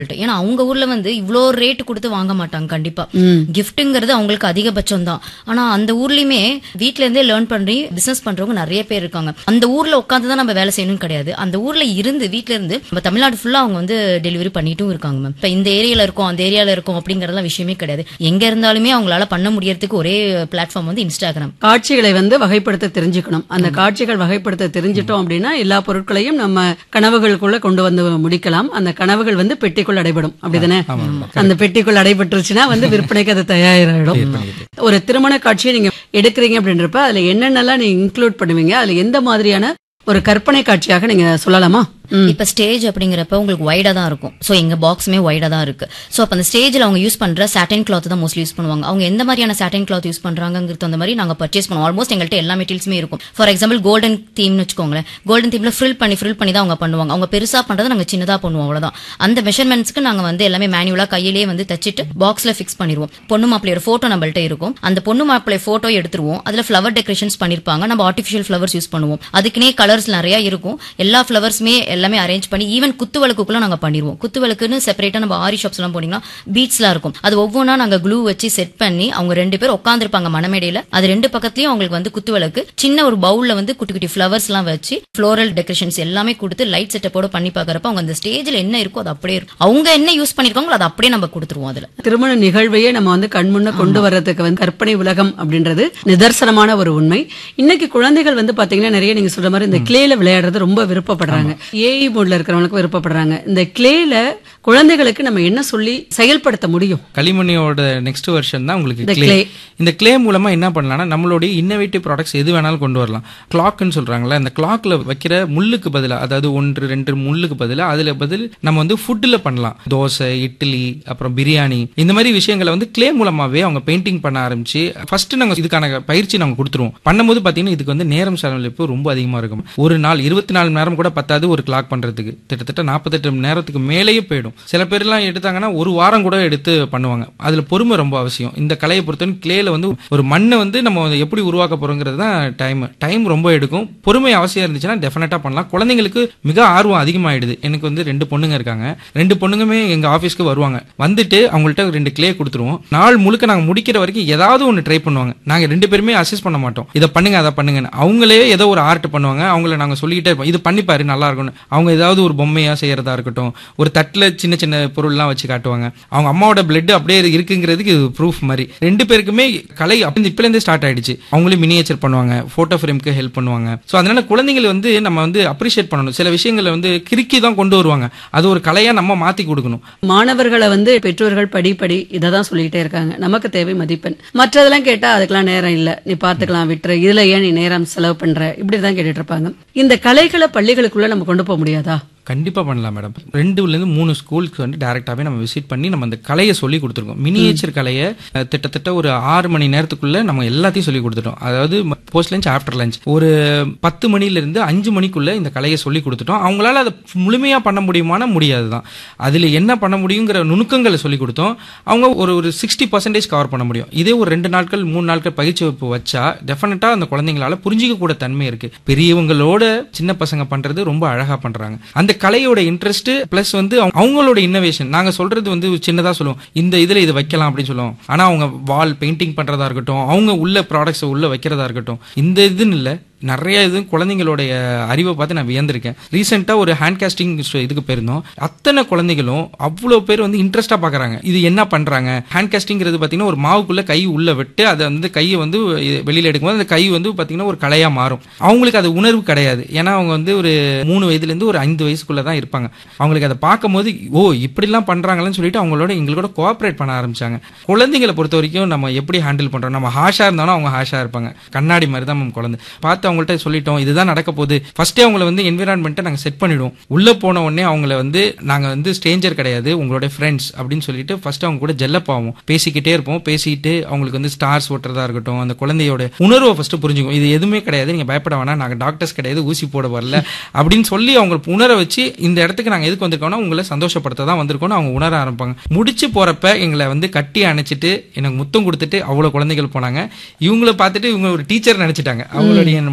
ஏன்னா அவங்க ஊர்ல வந்து இவ்ளோ ரேட் கொடுத்து வாங்க மாட்டாங்க கண்டிப்பா கிஃப்ட்ங்கிறது அவங்களுக்கு அதிகபட்சம் தான் ஆனா அந்த ஊர்லயுமே வீட்ல இருந்தே லேர்ன் பண்ணி பிசினஸ் பண்றவங்க நிறைய பேர் இருக்காங்க அந்த ஊர்ல உட்காந்து தான் நம்ம வேலை செய்யணும் கிடையாது அந்த ஊர்ல இருந்து வீட்ல இருந்து நம்ம தமிழ்நாடு ஃபுல்லா அவங்க வந்து டெலிவரி பண்ணிட்டும் இருக்காங்க மேம் இப்ப இந்த ஏரியால இருக்கோம் அந்த ஏரியால இருக்கோம் அப்படிங்கறதெல்லாம் விஷயமே கிடையாது எங்க இருந்தாலுமே அவங்களால பண்ண முடியறதுக்கு ஒரே பிளாட்ஃபார்ம் வந்து இன்ஸ்டாகிராம் காட்சிகளை வந்து வகைப்படுத்த தெரிஞ்சுக்கணும் அந்த காட்சிகள் வகைப்படுத்த தெரிஞ்சிட்டோம் அப்படின்னா எல்லா பொருட்களையும் நம்ம கனவுகளுக்குள்ள கொண்டு வந்து முடிக்கலாம் அந்த கனவுகள் வந்து பெட்டிக்குள் அடைபடும் அப்படிதானே அந்த பெட்டிக்குள் அடைபட்டுருச்சுன்னா வந்து விற்பனைக்கு அது தயாராகிடும் ஒரு திருமண காட்சியை நீங்க எடுக்கிறீங்க அப்படின்றப்ப அதுல என்னென்னலாம் நீங்க இன்க்ளூட் பண்ணுவீங்க அதுல எந்த மாதிரியான ஒரு கற்பனை காட்சியாக நீங்க சொல்லலாமா ம். இப்ப ஸ்டேஜ் அப்படிங்கிறப்ப உங்களுக்கு வைடா தான் இருக்கும் சோ எங்க பாக்ஸுமே வைடா தான் இருக்கு சோ அப்ப அந்த ஸ்டேஜ்ல அவங்க யூஸ் பண்ற சாட்டின் கிளாத் தான் மோஸ்ட்லி யூஸ் பண்ணுவாங்க அவங்க எந்த மாதிரியான சாட்டின் கிளாத் யூஸ் பண்றாங்கிறது அந்த மாதிரி நாங்க பர்ச்சேஸ் பண்ணுவோம் ஆல்மோஸ்ட் எங்கள்கிட்ட எல்லா மெட்டீரியல்ஸுமே இருக்கும் ஃபார் எக்ஸாம்பிள் கோல்டன் தீம்னு வச்சுக்கோங்களேன் கோல்டன் தீம்ல ஃபில் பண்ணி ஃபில் பண்ணி தான் அவங்க பண்ணுவாங்க அவங்க பெருசா பண்றதை நாங்க சின்னதா பண்ணுவோம் அவ்வளவுதான் அந்த மெஷர்மெண்ட்ஸ்க்கு நாங்க வந்து எல்லாமே மேனுவலா கையிலேயே வந்து தச்சிட்டு பாக்ஸ்ல ஃபிக்ஸ் பண்ணிடுவோம் பொண்ணு மாப்பிள்ளையோட போட்டோ நம்மள்ட்ட இருக்கும் அந்த பொண்ணு மாப்பிள்ளை போட்டோ எடுத்துருவோம் அதுல ஃபிளவர் டெக்கரேஷன்ஸ் பண்ணிருப்பாங்க நம்ம ஆர்டிஃபிஷியல் ஃபிளவர்ஸ் யூஸ் பண்ணுவோம் அதுக்குனே கலர்ஸ் நிறைய இருக்கும் எல்லா ஃபிளவர்ஸுமே எல்லாமே அரேஞ்ச் பண்ணி ஈவன் குத்துவிளக்குக்குள்ள நாங்க பண்ணிடுவோம் குத்துவிளக்குன்னு செப்பரேட்டா நம்ம ஆரி ஷாப்ஸ் எல்லாம் போனீங்கன்னா பீட்ஸ்லாம் இருக்கும் அது ஒவ்வொன்றா நாங்க க்ளூ வச்சு செட் பண்ணி அவங்க ரெண்டு பேர் உட்காந்துருப்பாங்க மணமேடையில அது ரெண்டு பக்கத்துலயும் அவங்களுக்கு வந்து குத்துவிளக்கு சின்ன ஒரு பவுல்ல வந்து குட்டி குட்டி ஃபிளவர்ஸ் எல்லாம் வச்சு ஃப்ளோரல் டெக்கரேஷன்ஸ் எல்லாமே கொடுத்து லைட் செட்டப்போட பண்ணி பாக்குறப்ப அவங்க அந்த ஸ்டேஜ்ல என்ன இருக்கோ அது அப்படியே இருக்கும் அவங்க என்ன யூஸ் பண்ணிருக்காங்களோ அதை அப்படியே நம்ம கொடுத்துருவோம் அதுல திருமண நிகழ்வையே நம்ம வந்து கண்முன்ன கொண்டு வர்றதுக்கு வந்து கற்பனை உலகம் அப்படின்றது நிதர்சனமான ஒரு உண்மை இன்னைக்கு குழந்தைகள் வந்து பாத்தீங்கன்னா நிறைய நீங்க சொல்ற மாதிரி இந்த கிளேல விளையாடுறது ரொம்ப விருப்பப்படுறாங்க ஏஐ மோட்ல இருக்கிறவங்களுக்கு விருப்பப்படுறாங்க இந்த கிளேல குழந்தைகளுக்கு நம்ம என்ன சொல்லி செயல்படுத்த முடியும் களிமணியோட நெக்ஸ்ட் வெர்ஷன் தான் உங்களுக்கு இந்த கிளே clay. இந்த கிளே மூலமா என்ன பண்ணலாம்னா நம்மளுடைய இன்னோவேட்டிவ் ப்ராடக்ட்ஸ் எது வேணாலும் கொண்டு வரலாம் கிளாக்னு சொல்றாங்கல்ல அந்த கிளாக்ல வைக்கிற முள்ளுக்கு பதிலா அதாவது ஒன்று ரெண்டு முள்ளுக்கு பதிலா அதுல பதில் நம்ம வந்து ஃபுட்டில் பண்ணலாம் தோசை இட்லி அப்புறம் பிரியாணி இந்த மாதிரி விஷயங்களை வந்து கிளே மூலமாவே அவங்க பெயிண்டிங் பண்ண ஆரம்பிச்சு ஃபர்ஸ்ட் நாங்க இதுக்கான பயிற்சி நாங்க கொடுத்துருவோம் பண்ணும்போது பாத்தீங்கன்னா இதுக்கு வந்து நேரம் செலவழிப்பு ரொம்ப அதிகமா இருக்கும் ஒரு நாள் இருபத்தி நாலு மணி நேரம் கூட பத்தாது ஒரு கிளாக் பண்றதுக்கு கிட்டத்தட்ட நாற்பத்தெட்டு மணி நேரத்துக்கு மேலேயே போயிடும் சில பேர்லாம் எடுத்தாங்கன்னா ஒரு வாரம் கூட எடுத்து பண்ணுவாங்க அதுல பொறுமை ரொம்ப அவசியம் இந்த கலையை பொறுத்தவரை கிளேல வந்து ஒரு மண்ணை வந்து நம்ம எப்படி உருவாக்க போறோங்கிறது தான் டைம் டைம் ரொம்ப எடுக்கும் பொறுமை அவசியம் இருந்துச்சுன்னா டெஃபினட்டா பண்ணலாம் குழந்தைங்களுக்கு மிக ஆர்வம் அதிகமாயிடுது எனக்கு வந்து ரெண்டு பொண்ணுங்க இருக்காங்க ரெண்டு பொண்ணுங்குமே எங்க ஆபீஸ்க்கு வருவாங்க வந்துட்டு அவங்கள்ட்ட ரெண்டு கிளே கொடுத்துருவோம் நாள் முழுக்க நாங்க முடிக்கிற வரைக்கும் ஏதாவது ஒன்று ட்ரை பண்ணுவாங்க நாங்க ரெண்டு பேருமே அசிஸ்ட் பண்ண மாட்டோம் இதை பண்ணுங்க அதை பண்ணுங்கன்னு அவங்களே ஏதோ ஒரு ஆர்ட் பண்ணுவாங்க அவங்கள நாங்க சொல்லிக்கிட்டே இருப்போம் இது பண்ணி பாரு நல்லா இருக்கும்னு அவங்க ஏதாவது ஒரு பொம்மையா செய்யறதா இருக்கட்டும் ஒரு தட்டுல சின்ன சின்ன பொருள்லாம் வச்சு காட்டுவாங்க அவங்க அம்மாவோட பிளட் அப்படியே இருக்குங்கிறதுக்கு இது ப்ரூஃப் மாதிரி ரெண்டு பேருக்குமே கலை அப்படி இப்பல இருந்தே ஸ்டார்ட் ஆயிடுச்சு அவங்களே மினியேச்சர் பண்ணுவாங்க போட்டோ ஃப்ரேம்க்கு ஹெல்ப் பண்ணுவாங்க ஸோ அதனால குழந்தைங்களை வந்து நம்ம வந்து அப்ரிஷியேட் பண்ணணும் சில விஷயங்களை வந்து கிறுக்கி தான் கொண்டு வருவாங்க அது ஒரு கலையா நம்ம மாத்தி கொடுக்கணும் மாணவர்களை வந்து பெற்றோர்கள் படி படி இதை தான் சொல்லிக்கிட்டே இருக்காங்க நமக்கு தேவை மதிப்பெண் மற்றதெல்லாம் கேட்டா அதுக்கெல்லாம் நேரம் இல்ல நீ பாத்துக்கலாம் விட்டுற இதுல ஏன் நீ நேரம் செலவு பண்ற இப்படிதான் கேட்டுட்டு இருப்பாங்க இந்த கலைகளை பள்ளிகளுக்குள்ள நம்ம கொண்டு போக முடியாதா கண்டிப்பா பண்ணலாம் மேடம் ரெண்டுல இருந்து மூணு ஸ்கூலுக்கு வந்து டைரக்டாவே நம்ம விசிட் பண்ணி நம்ம அந்த கலையை சொல்லி கொடுத்துருக்கோம் மினியேச்சர் கலையை அஹ், கிட்டத்தட்ட ஒரு ஆறு மணி நேரத்துக்குள்ள நம்ம எல்லாத்தையும் சொல்லி கொடுத்துட்டோம் அதாவது போஸ்ட் லஞ்ச் ஆஃப்டர் லஞ்ச் ஒரு பத்து மணில இருந்து அஞ்சு மணிக்குள்ள இந்த கலையை சொல்லி கொடுத்துட்டோம் அவங்களால அதை முழுமையா பண்ண முடியுமானா முடியாதுதான் அதுல என்ன பண்ண முடியுங்கிற நுணுக்கங்களை சொல்லி கொடுத்தோம் அவங்க ஒரு ஒரு சிக்ஸ்டி பர்சன்டேஜ் கவர் பண்ண முடியும் இதே ஒரு ரெண்டு நாட்கள் மூணு நாட்கள் பயிற்சி வகுப்பு வச்சா டெஃபினட்டா அந்த குழந்தைங்களால புரிஞ்சிக்க கூட தன்மை இருக்கு பெரியவங்களோட சின்ன பசங்க பண்றது ரொம்ப அழகா பண்றாங்க அந்த கலையோட இன்ட்ரெஸ்ட் பிளஸ் வந்து அவங்க- அவங்களோட இன்னோவேஷன் நாங்க சொல்றது வந்து சின்னதா சொல்லுவோம் இந்த இதுல இது வைக்கலாம் அப்படின்னு சொல்லுவோம் ஆனா அவங்க வால் பெயிண்டிங் பண்றதா இருக்கட்டும் அவங்க உள்ள ப்ராடக்ட்ஸ் உள்ள வைக்கிறதா இருக்கட்டும் இந்த இதுன்னு இல்ல நிறைய இது குழந்தைங்களுடைய அறிவை பார்த்து நான் வியந்திருக்கேன் ரீசெண்டா ஒரு ஹேண்ட் காஸ்டிங் இதுக்கு போயிருந்தோம் அத்தனை குழந்தைகளும் அவ்வளோ பேர் வந்து இன்ட்ரெஸ்டா பாக்குறாங்க இது என்ன பண்றாங்க ஹேண்ட் காஸ்டிங்கிறது பாத்தீங்கன்னா ஒரு மாவுக்குள்ள கை உள்ள விட்டு அதை வந்து கையை வந்து வெளியில எடுக்கும்போது அந்த கை வந்து பாத்தீங்கன்னா ஒரு கலையா மாறும் அவங்களுக்கு அது உணர்வு கிடையாது ஏன்னா அவங்க வந்து ஒரு மூணு வயதுல இருந்து ஒரு ஐந்து வயசுக்குள்ள தான் இருப்பாங்க அவங்களுக்கு அதை பார்க்கும்போது ஓ இப்படிலாம் பண்றாங்கன்னு சொல்லிட்டு அவங்களோட எங்களோட கோஆப்ரேட் பண்ண ஆரம்பிச்சாங்க குழந்தைங்களை பொறுத்த வரைக்கும் நம்ம எப்படி ஹேண்டில் பண்றோம் நம்ம ஹாஷா இருந்தாலும் அவங்க ஹாஷா இருப்பாங்க கண்ணாடி மாதிரி தான் நம்ம குழந்தை பார்த்து அவங்கள்ட்ட சொல்லிட்டோம் இதுதான் நடக்க போகுது ஃபர்ஸ்டே அவங்கள வந்து என்விரான்மெண்ட்டை நாங்க செட் பண்ணிடுவோம் உள்ள போன உடனே அவங்கள வந்து நாங்க வந்து ஸ்ட்ரேஞ்சர் கிடையாது உங்களோட ஃப்ரெண்ட்ஸ் அப்படின்னு சொல்லிட்டு ஃபர்ஸ்ட் அவங்க கூட ஜெல்லப் ஆகும் பேசிக்கிட்டே இருப்போம் பேசிக்கிட்டு அவங்களுக்கு வந்து ஸ்டார்ஸ் ஓட்டுறதா இருக்கட்டும் அந்த குழந்தையோட உணர்வை ஃபர்ஸ்ட் புரிஞ்சுக்கும் இது எதுவுமே கிடையாது நீங்க பயப்பட வேணாம் நாங்க டாக்டர்ஸ் கிடையாது ஊசி போட வரல அப்படின்னு சொல்லி அவங்களுக்கு உணர வச்சு இந்த இடத்துக்கு நாங்க எதுக்கு வந்திருக்கோம்னா உங்களை சந்தோஷப்படுத்த தான் வந்திருக்கோம்னு அவங்க உணர ஆரம்பிப்பாங்க முடிச்சு போறப்ப எங்களை வந்து கட்டி அணைச்சிட்டு எனக்கு முத்தம் கொடுத்துட்டு அவ்வளவு குழந்தைகள் போனாங்க இவங்கள பார்த்துட்டு இவங்க ஒரு டீச்சர் நினைச்சிட்டாங்க அவங்களுடைய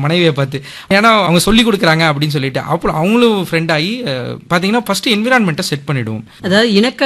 மனைவியை பார்த்து ஏன்னா அவங்க சொல்லி கொடுக்குறாங்க அப்படின்னு சொல்லிட்டு அப்புறம் அவங்களும் ஃப்ரெண்ட் ஆகி அஹ், பாத்தீங்கன்னா ஃபர்ஸ்ட் என்விரான்மெண்ட்டை செட் பண்ணிடுவோம் அதாவது இணக்க